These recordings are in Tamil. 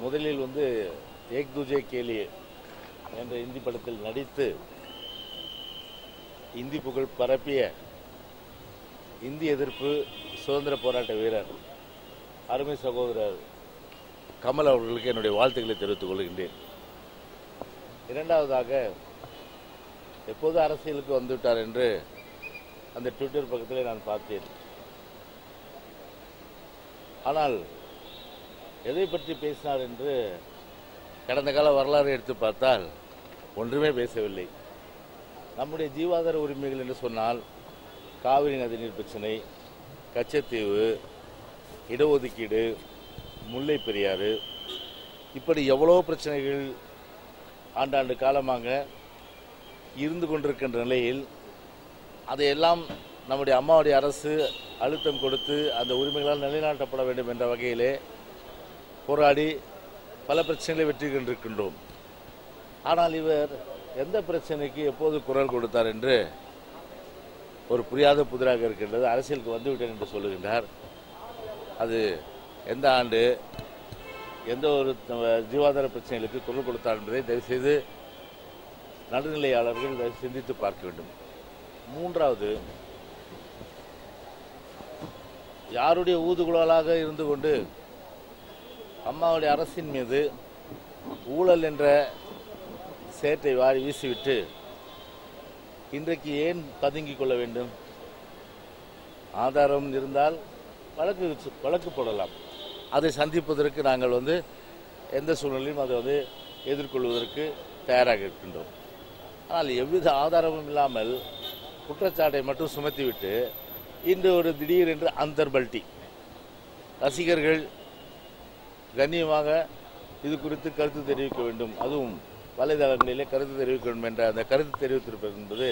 முதலில் வந்து ஏக் துஜே கேலியே என்ற இந்தி படத்தில் நடித்து இந்தி புகழ் பரப்பிய இந்தி எதிர்ப்பு சுதந்திர போராட்ட வீரர் அருமை சகோதரர் கமல் அவர்களுக்கு என்னுடைய வாழ்த்துக்களை தெரிவித்துக் கொள்கின்றேன் இரண்டாவதாக எப்போது அரசியலுக்கு வந்துவிட்டார் என்று அந்த ட்விட்டர் பக்கத்திலே நான் பார்த்தேன் ஆனால் எதை பற்றி பேசினார் என்று கடந்த கால வரலாறு எடுத்து பார்த்தால் ஒன்றுமே பேசவில்லை நம்முடைய ஜீவாதார உரிமைகள் என்று சொன்னால் காவிரி நதிநீர் பிரச்சனை கச்சத்தீவு இடஒதுக்கீடு முல்லை பெரியாறு இப்படி எவ்வளோ பிரச்சனைகள் ஆண்டாண்டு காலமாக இருந்து கொண்டிருக்கின்ற நிலையில் அதையெல்லாம் நம்முடைய அம்மாவுடைய அரசு அழுத்தம் கொடுத்து அந்த உரிமைகளால் நிலைநாட்டப்பட வேண்டும் என்ற வகையிலே போராடி பல பிரச்சனைகளை வெற்றி கண்டிருக்கின்றோம் ஆனால் இவர் எந்த பிரச்சனைக்கு எப்போது குரல் கொடுத்தார் என்று ஒரு புரியாத புதிராக இருக்கின்றது அரசியலுக்கு வந்துவிட்டேன் என்று சொல்லுகின்றார் அது எந்த ஆண்டு எந்த ஒரு த- ஜீவாதார பிரச்சனைகளுக்கு குரல் கொடுத்தார் என்பதை தயவுசெய்து நடுநிலையாளர்கள் இதை சிந்தித்து பார்க்க வேண்டும் மூன்றாவது யாருடைய ஊதுகுழலாக இருந்து கொண்டு அம்மாவுடைய அரசின் மீது ஊழல் என்ற சேற்றை வாரி வீசிவிட்டு இன்றைக்கு ஏன் பதுங்கிக் கொள்ள வேண்டும் ஆதாரம் இருந்தால் வழக்கு வழக்கு போடலாம் அதை சந்திப்பதற்கு நாங்கள் வந்து எந்த சூழ்நிலையும் அதை வந்து எதிர்கொள்வதற்கு தயாராக இருக்கின்றோம் ஆனால் எவ்வித ஆதாரமும் இல்லாமல் குற்றச்சாட்டை மட்டும் சுமத்திவிட்டு இன்று ஒரு திடீர் என்று அந்தர்பல்ட்டி ரசிகர்கள் கண்ணியமாக இது குறித்து கருத்து தெரிவிக்க வேண்டும் அதுவும் வலைதளங்களிலே கருத்து தெரிவிக்க வேண்டும் என்ற அந்த கருத்து தெரிவித்திருப்பது என்பது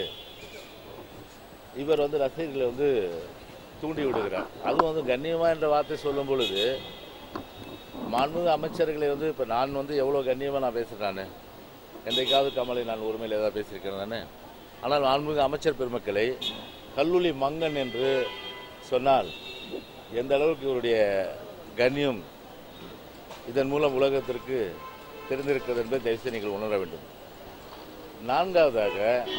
இவர் வந்து ரசிகர்களை வந்து தூண்டி விடுகிறார் அதுவும் வந்து கண்ணியமா என்ற வார்த்தை சொல்லும் பொழுது மாண்புமிகு அமைச்சர்களை வந்து இப்போ நான் வந்து எவ்வளோ கண்ணியமாக நான் பேசுகிறேன் நான் என்றைக்காவது கமலை நான் உரிமையில் ஏதாவது பேசியிருக்கேன் நான் ஆனால் மாண்புமிகு அமைச்சர் பெருமக்களை கல்லூரி மங்கன் என்று சொன்னால் எந்த அளவுக்கு இவருடைய கண்ணியம் இதன் மூலம் உலகத்திற்கு தெரிந்திருக்கிறது என்பதை தயவுசெய்து நீங்கள் உணர வேண்டும் நான்காவதாக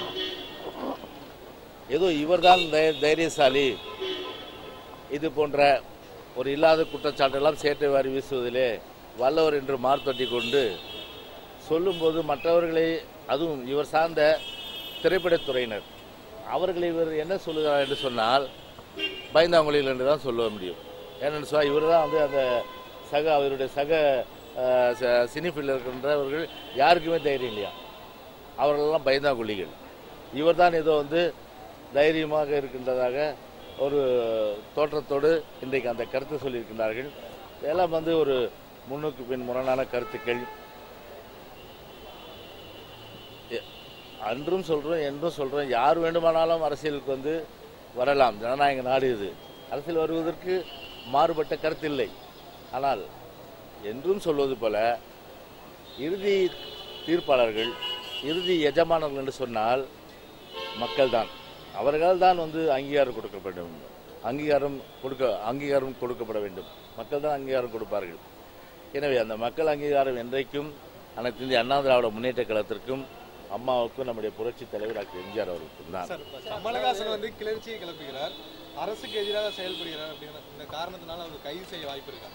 ஏதோ இவர்தான் தை- தைரியசாலி இது போன்ற ஒரு இல்லாத குற்றச்சாட்டெல்லாம் சேட்டை வாரி வீசுவதிலே வல்லவர் என்று மார்த்தட்டி கொண்டு சொல்லும்போது மற்றவர்களை அதுவும் இவர் சார்ந்த திரைப்படத்துறையினர் அவர்களை இவர் என்ன சொல்லுகிறார் என்று சொன்னால் பயந்தாங்குழியில் என்று தான் சொல்ல முடியும் ஏன்னு சொன்னால் இவர் தான் வந்து அந்த சக அவருடைய சக அஹ், ச- சினிஃபில் இருக்கின்றவர்கள் யாருக்குமே தைரியம் இல்லையா அவர்களெல்லாம் பயந்தாங்குழிகள் இவர் தான் ஏதோ வந்து தைரியமாக இருக்கின்றதாக ஒரு தோற்றத்தோடு இன்றைக்கு அந்த கருத்தை சொல்லியிருக்கின்றார்கள் இதெல்லாம் வந்து ஒரு முன்னுக்கு பின் முரணான கருத்துக்கள் எ- அன்றும் சொல்றோம் என்றும் சொல்றோம் யார் வேண்டுமானாலும் அரசியலுக்கு வந்து வரலாம் ஜனநாயக நாடு இது அரசியல் வருவதற்கு மாறுபட்ட கருத்து இல்லை ஆனால் என்றும் சொல்வது போல இறுதி தீர்ப்பாளர்கள் இறுதி எஜமானர்கள் என்று சொன்னால் மக்கள்தான் அவர்கள் தான் வந்து அங்கீகாரம் கொடுக்க வேண்டும் அங்கீகாரம் கொடுக்க அங்கீகாரம் கொடுக்கப்பட வேண்டும் மக்கள் தான் அங்கீகாரம் கொடுப்பார்கள் எனவே அந்த மக்கள் அங்கீகாரம் என்றைக்கும் அனைத்து இந்திய அண்ணா திராவிட முன்னேற்ற கழகத்திற்கும் அம்மாவுக்கும் நம்முடைய புரட்சி தலைவர் டாக்டர் எம்ஜிஆர் அவர்களுக்கும் தான் சார் கமலஹாசன் வந்து கிளர்ச்சியை கிளப்புகிறார் அரசுக்கு எதிராக செயல்படுகிறார் அப்படிங்கிற இந்த காரணத்தினால அவர் கைது செய்ய வாய்ப்பு இருக்கா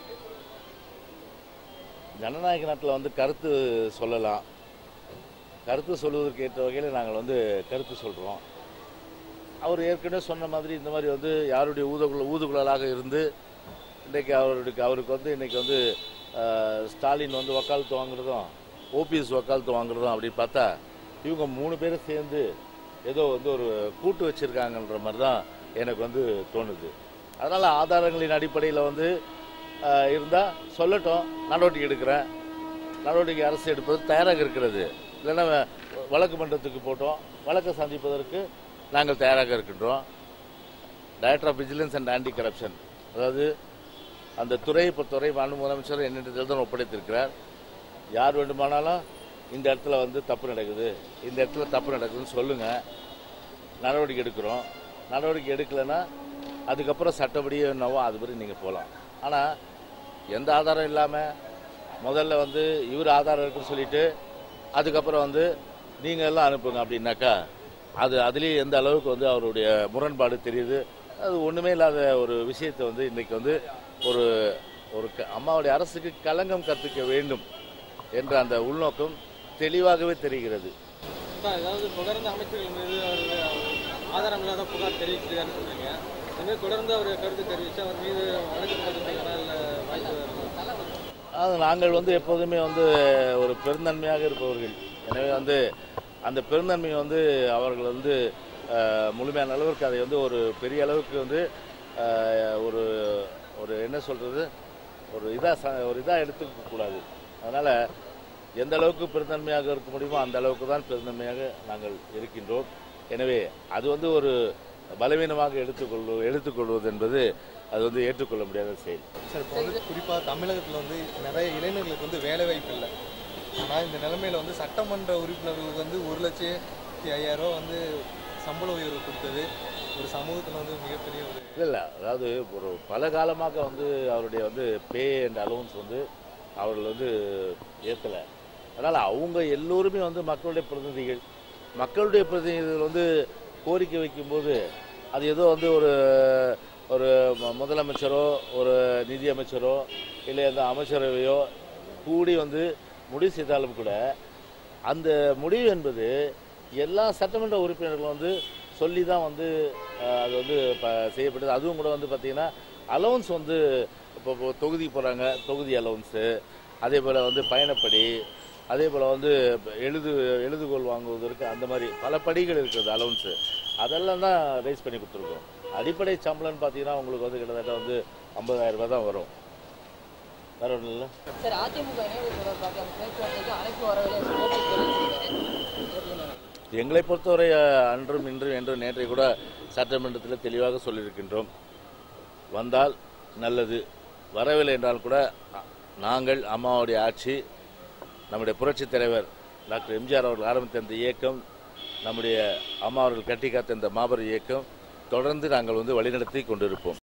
ஜனநாயக நாட்டில் வந்து கருத்து சொல்லலாம் கருத்து சொல்வதற்கு ஏற்ற வகையில் நாங்கள் வந்து கருத்து சொல்கிறோம் அவர் ஏற்கனவே சொன்ன மாதிரி இந்த மாதிரி வந்து யாருடைய ஊதுகுழ ஊதுகுழலாக இருந்து இன்றைக்கு அவருக்கு அவருக்கு வந்து இன்றைக்கி வந்து அஹ், ஸ்டாலின் வந்து வக்காலத்து வாங்குறதும் ஓபிஎஸ் வக்காலத்து வாங்குறதும் அப்படி பார்த்தா இவங்க மூணு பேரும் சேர்ந்து ஏதோ வந்து ஒரு கூட்டு வச்சிருக்காங்கன்ற மாதிரி தான் எனக்கு வந்து தோணுது அதனால் ஆதாரங்களின் அடிப்படையில் வந்து இருந்தால் சொல்லட்டும் நடவடிக்கை எடுக்கிறேன் நடவடிக்கை அரசு எடுப்பது தயாராக இருக்கிறது இல்லைன்னா வ- வழக்கு மன்றத்துக்கு போட்டோம் வழக்கை சந்திப்பதற்கு நாங்கள் தயாராக இருக்கின்றோம் director of vigilance and anti corruption அதாவது அந்த துறையை பொறுத்தவரை மாண்பு முதலமைச்சர் என்னிடத்தில் தான் ஒப்படைத்திருக்கிறார் யார் வேண்டுமானாலும் இந்த இடத்துல வந்து தப்பு நடக்குது இந்த இடத்துல தப்பு நடக்குதுன்னு சொல்லுங்கள் நடவடிக்கை எடுக்கிறோம் நடவடிக்கை எடுக்கலைன்னா அதுக்கப்புறம் சட்டப்படியே என்னவோ அது படி நீங்கள் போகலாம் ஆனால் எந்த ஆதாரம் இல்லாமல் முதல்ல வந்து இவர் ஆதாரம் இருக்குன்னு சொல்லிட்டு அதுக்கப்புறம் வந்து நீங்கள் எல்லாம் அனுப்புங்க அப்படின்னாக்கா அது அதுலேயே எந்த அளவுக்கு வந்து அவருடைய முரண்பாடு தெரியுது அது ஒன்றுமே இல்லாத ஒரு விஷயத்தை வந்து இன்னைக்கு வந்து ஒரு ஒரு க- அம்மாவுடைய அரசுக்கு களங்கம் கற்பிக்க வேண்டும் என்ற அந்த உள்நோக்கம் தெளிவாகவே தெரிகிறது அக்கா, ஏதாவது தொடர்ந்து அமைச்சர்கள் மீது அவர் ஆதாரம் இல்லாத புகார் தெரிவிக்கிறான்னு சொல்றீங்க இதுமாதிரி தொடர்ந்து அவர் கருத்து தெரிவித்து அவர் மீது வழக்கு பதிவுக்கான இல்லை வாய்ப்பு இருக்கா? அது நாங்கள் வந்து எப்போதுமே வந்து ஒரு பெருந்தன்மையாக இருப்பவர்கள் எனவே வந்து அந்த பெருந்தன்மை வந்து அவர்கள் வந்து அஹ், முழுமையான அளவிற்கு அதை வந்து ஒரு பெரிய அளவுக்கு வந்து அஹ், ஒரு ஒரு என்ன சொல்றது ஒரு இதாக ஒரு இதாக எடுத்துக்க கூடாது அதனால் எந்த அளவுக்கு பெருந்தன்மையாக இருக்க முடியுமோ அந்த அளவுக்கு தான் பெருந்தன்மையாக நாங்கள் இருக்கின்றோம் எனவே அது வந்து ஒரு பலவீனமாக எடுத்துக்கொள்வது எடுத்துக்கொள்வது என்பது அது வந்து ஏற்றுக்கொள்ள முடியாத செயல் சார் இப்போ வந்து குறிப்பாக தமிழகத்தில் வந்து நிறைய இளைஞர்களுக்கு வந்து வேலை வாய்ப்பு இல்லை ஆனால் இந்த நிலைமையில வந்து சட்டமன்ற உறுப்பினர்களுக்கு வந்து ஒரு லட்சத்தி ஐயாயிரம் ரூபா வந்து சம்பள உயர்வு கொடுத்தது ஒரு சமூகத்தில் வந்து மிகப்பெரிய ஒரு இல்லை இல்லை அதாவது ஒரு பல காலமாக வந்து அவருடைய வந்து பே அண்ட் அலவன்ஸ் வந்து அவர்கள் வந்து ஏற்றலை அதனால் அவங்க எல்லோருமே வந்து மக்களுடைய பிரதிநிதிகள் மக்களுடைய பிரதிநிதிகள் வந்து கோரிக்கை வைக்கும்போது அது ஏதோ வந்து ஒரு ஒரு ம- முதலமைச்சரோ ஒரு நிதியமைச்சரோ இல்லை அந்த அமைச்சரவையோ கூடி வந்து முடிவு செய்தாலும் கூட அந்த முடிவு என்பது எல்லா சட்டமன்ற உறுப்பினர்களும் வந்து சொல்லி தான் வந்து அஹ், அது வந்து ப- செய்யப்பட்டது அதுவும் கூட வந்து பார்த்தீங்கன்னா அலவன்ஸ் வந்து இப்போ இப்போ தொகுதி போகிறாங்க தொகுதி அலவன்ஸு அதே போல் வந்து பயணப்படி அதே போல் வந்து எழுது எழுதுகோல் வாங்குவதற்கு அந்த மாதிரி பல படிகள் இருக்குது அலவன்ஸு அதெல்லாம் தான் ரைஸ் பண்ணி கொடுத்துருக்கோம் அடிப்படை சம்பளம்னு பார்த்தீங்கன்னா உங்களுக்கு வந்து கிட்டத்தட்ட வந்து 50000 ரூபாய் தான் வரும் வேற ஒன்றும் இல்லை சார் அதிமுக இணைவு தொடர்பாக அந்த பேச்சுவார்த்தைக்கு அழைப்பு வரவில்லை என்று ஓபிஎஸ் தெரிவிச்சிருக்காரு எங்களை பொறுத்தவரை அஹ், அன்றும் இன்றும் என்றும் நேற்றை கூட சட்டமன்றத்தில் தெளிவாக சொல்லியிருக்கின்றோம் வந்தால் நல்லது வரவில்லை என்றால் கூட அ- நாங்கள் அம்மாவுடைய ஆட்சி நம்முடைய புரட்சித் தலைவர் டாக்டர் எம்ஜிஆர் அவர்கள் ஆரம்பித்த இந்த இயக்கம் நம்முடைய அம்மா அவர்கள் கட்டி காத்த இந்த மாபெரும் இயக்கம் தொடர்ந்து நாங்கள் வந்து வழிநடத்தி கொண்டிருப்போம்